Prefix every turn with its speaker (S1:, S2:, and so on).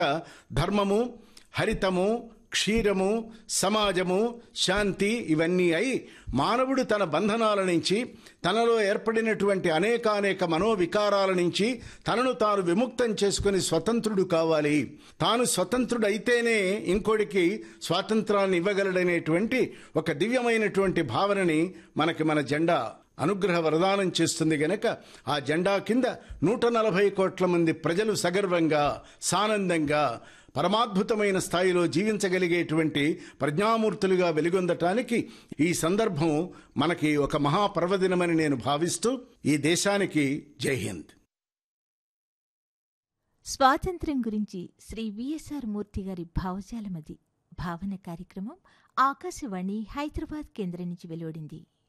S1: ధర్మము హరితము క్షీరము సమాజము శాంతి ఇవన్నీ అయి మానవుడు తన బంధనాల నుంచి తనలో ఏర్పడినటువంటి అనేకానేక మనోవికారాల నుంచి తనను తాను విముక్తం చేసుకుని స్వతంత్రుడు కావాలి తాను స్వతంత్రుడైతేనే ఇంకోడికి స్వాతంత్రాన్ని ఇవ్వగలడనేటువంటి ఒక దివ్యమైనటువంటి భావనని మనకి మన జెండా అనుగ్రహ వరదానం చేస్తుంది గనక ఆ జెండా కింద నూట నలభై కోట్ల మంది ప్రజలు సగర్వంగా సానందంగా పరమాద్భుతమైన స్థాయిలో జీవించగలిగేటువంటి ప్రజ్ఞామూర్తులుగా వెలుగొందటానికి ఈ సందర్భం మనకి ఒక మహాపర్వదినమని నేను భావిస్తూ ఈ దేశానికి జై హింద్
S2: స్వాతంత్ర్యం గురించి శ్రీ విఎస్ఆర్ మూర్తి గారి భావజాలమది భావన కార్యక్రమం ఆకాశవాణి హైదరాబాద్ కేంద్రం నుంచి వెలువడింది